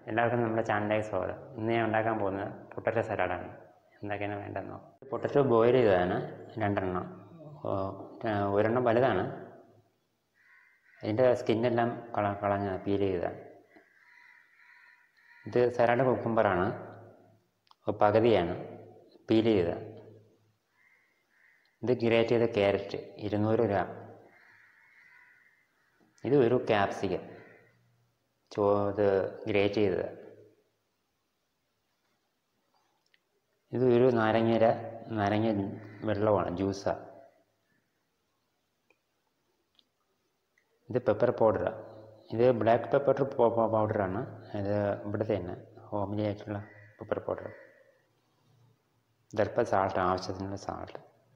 എല്ലാവർക്കും നമ്മുടെ ചാനലിലേക്ക് സ്വാഗതം ഇന്ന് ഞാൻ ഉണ്ടാക്കാൻ പോകുന്നത് പൊട്ടറ്റോ സലാഡാണ് എന്തൊക്കെയാണ് വേണ്ടതെന്നോ പൊട്ടറ്റോ ബോയിൽ ചെയ്തതാണ് രണ്ടെണ്ണം ഓ, ര- ഒരെണ്ണം വലുതാണ് അതിൻ്റെ സ്കിന്നെല്ലാം കള കളഞ്ഞ് പീൽ ചെയ്തതാണ് ഇത് സലാഡ് കുക്കുംബറാണ് പകുതിയാണ് പീൽ ചെയ്ത ഇത് ഗ്രേറ്റ് ചെയ്ത ക്യാരറ്റ് ഇരുന്നൂറ് ഗ്രാം ഇത് ഒരു ക്യാപ്സിക്കം ചോ ഇത് ഗ്രേറ്റ് ചെയ്തത് ഇത് ഒരു നാരങ്ങര നാരങ്ങ വെള്ളമാണ് ജ്യൂസാണ് ഇത് പെപ്പർ പൗഡറാണ് ഇത് ബ്ലാക്ക് പെപ്പർ പൗഡറാണ് ഇത് ഇവിടുത്തെ തന്നെ ഹോംലി ആയിട്ടുള്ള പെപ്പർ പൗഡർ ഇതല്പം സാൾട്ട് ആവശ്യത്തിനുള്ള സാൾട്ട്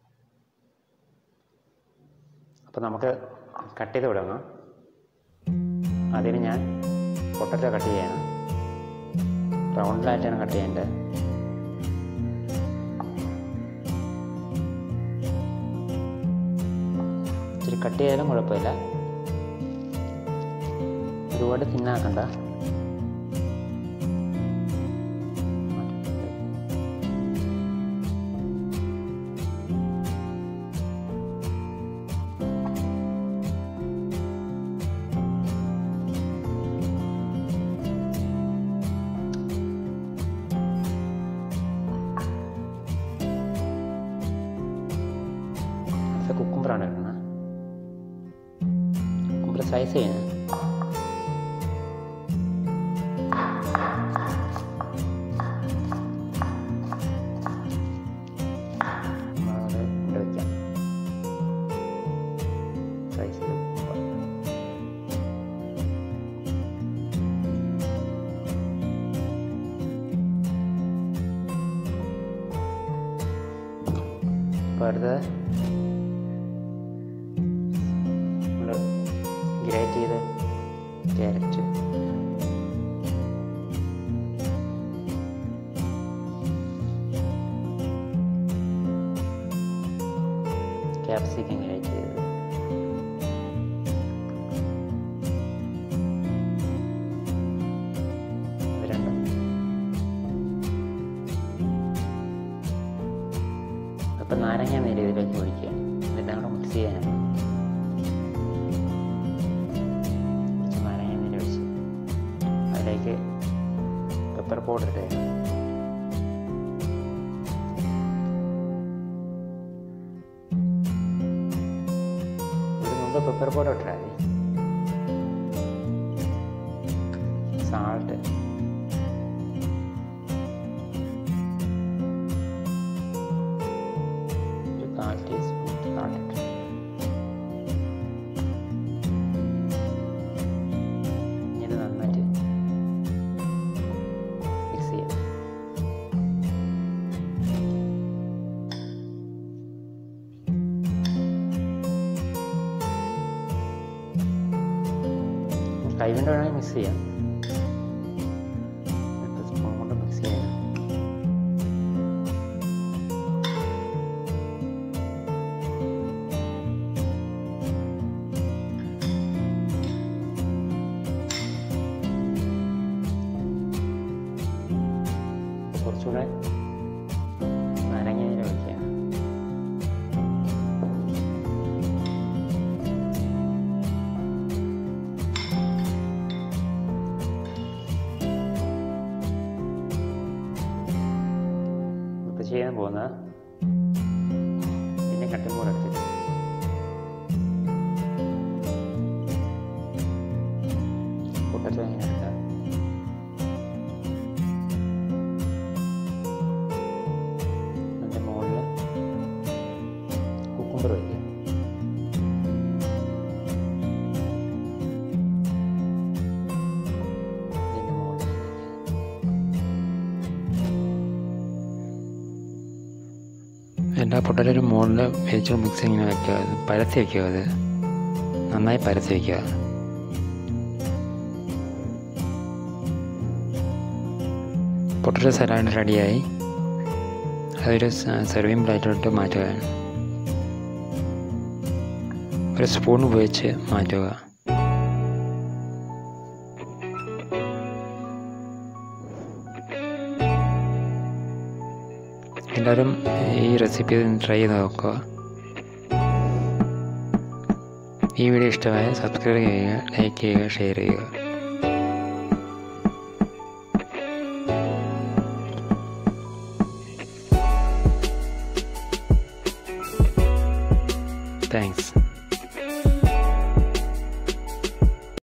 അപ്പോൾ നമുക്ക് കട്ട് ചെയ്ത് തുടങ്ങാം അതിന് ഞാൻ പൊട്ടറ്റോ കട്ട് ചെയ്യണം റൗണ്ടിലായിട്ടാണ് കട്ട് ചെയ്യേണ്ടത് ഇച്ചിരി കട്ട് ചെയ്താലും കുഴപ്പമില്ല ഒരുപാട് തിന്നാക്കണ്ട അടുത്ത കുക്കുംബറാണ് ഇടുന്നത് കുക്കുംബർ സൈസ് ചെയ്യുന്നത് നമ്മളത് ഇവിടെ വയ്ക്കാം സൈസ് കുക്കുംബർ അപ്പോൾ അടുത്തത് നമ്മൾ ഗ്രേറ്റ് ചെയ്ത് ക്യാരറ്റ് ക്യാപ്സിക്കം ഗ്രേറ്റ് ചെയ്ത് ഇത് രണ്ടും അപ്പം നാരങ്ങ നീര് ഇതിലേക്ക് ഒഴിക്കുക ഇതെല്ലാം കൂടെ മിക്സ് ചെയ്യാനാണ് കുറച്ച് നാരങ്ങ നീര് ഒഴിച്ച് അതിലേക്ക് പെപ്പർ പൗഡർ ഇട്ട് ഒരു മുമ്പ് പെപ്പർ പൗഡർ ഇട്ടാൽ മതി സാൾട്ട് ഒരു കാൽ ടീസ്പൂൺ സാൾട്ട് ഇട്ട് ഇത് നന്നായിട്ട് മിക്സ് ചെയ്യാം കൈ കൊണ്ട് വേണമെങ്കിൽ മിക്സ് ചെയ്യാം സ്പൂൺ കൊണ്ട് മിക്സ് ചെയ്യാം കുറച്ചുകൂടെ നാരങ്ങ നീര് ഒഴിക്കുക ഇപ്പം ചെയ്യാൻ പോകുന്നത് ഇതിൻ്റെ കട്ടും കൂടെ എടുത്തിട്ട് പൊട്ടറ്റോ ഇങ്ങനെ എടുക്കുക അതിൻ്റെ മുകളിൽ കുക്കുംബർ വയ്ക്കുക ഇതിൻ്റെ മുകളിൽ എല്ലാ പൊട്ടലും മുകളിൽ വെച്ച് മിക്സ് ഇങ്ങനെ വയ്ക്കുക അത് പരത്തി വയ്ക്കുക അത് നന്നായി പരത്തി വയ്ക്കുക പൊട്ടറ്റോ സലാഡ് റെഡിയായി അതൊരു സെർവിങ് പ്ലേറ്റിലോട്ട് മാറ്റുകയാണ് ഒരു സ്പൂൺ ഉപയോഗിച്ച് മാറ്റുക എല്ലാവരും ഈ റെസിപ്പി ട്രൈ ചെയ്ത് നോക്കുക ഈ വീഡിയോ ഇഷ്ടമായ സബ്സ്ക്രൈബ് ചെയ്യുക ലൈക്ക് ചെയ്യുക ഷെയർ ചെയ്യുക താങ്ക്സ്